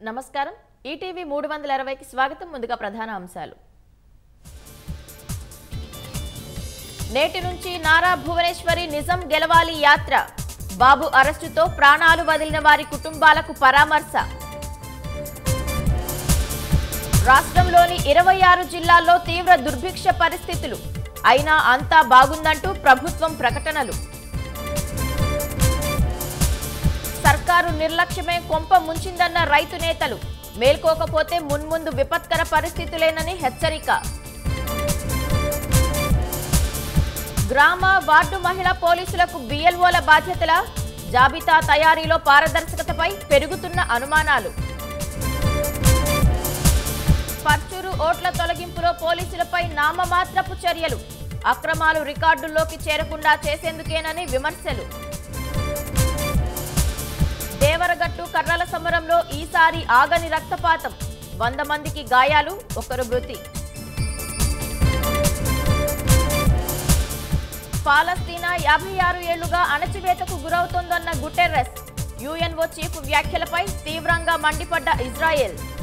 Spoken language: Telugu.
నమస్కారం ఈటీవీ మూడు వందల అరవైకి స్వాగతం ముందుగా ప్రధాన అంశాలు నేటి నుంచి నారా భువనేశ్వరి నిజం గెలవాలి యాత్ర బాబు అరెస్టుతో ప్రాణాలు వదిలిన వారి కుటుంబాలకు పరామర్శ రాష్ట్రంలోని ఇరవై ఆరు జిల్లాల్లో తీవ్ర దుర్భిక్ష పరిస్థితులు అయినా అంతా బాగుందంటూ ప్రభుత్వం ప్రకటనలు సర్కారు నిర్లక్ష్యమే కొంప ముంచిందన్న రైతు నేతలు మేల్కోకపోతే మున్ముందు విపత్కర పరిస్థితులేనని హెచ్చరిక గ్రామ వార్డు మహిళా పోలీసులకు బిఎల్ఓల బాధ్యతల జాబితా తయారీలో పారదర్శకతపై పెరుగుతున్న అనుమానాలు పర్చూరు ఓట్ల తొలగింపులో పోలీసులపై నామమాత్రపు చర్యలు అక్రమాలు రికార్డుల్లోకి చేరకుండా చేసేందుకేనని విమర్శలు దేవరగట్టు కర్రల సమరంలో ఈసారి ఆగని రక్తపాతం వంద మందికి గాయాలు ఒకరు మృతి పాలస్తీనా యాభై ఆరు ఏళ్లుగా అణచివేతకు గురవుతోందన్న గుటెర్రెస్ యుఎన్ఓ చీఫ్ వ్యాఖ్యలపై తీవ్రంగా మండిపడ్డ ఇజ్రాయెల్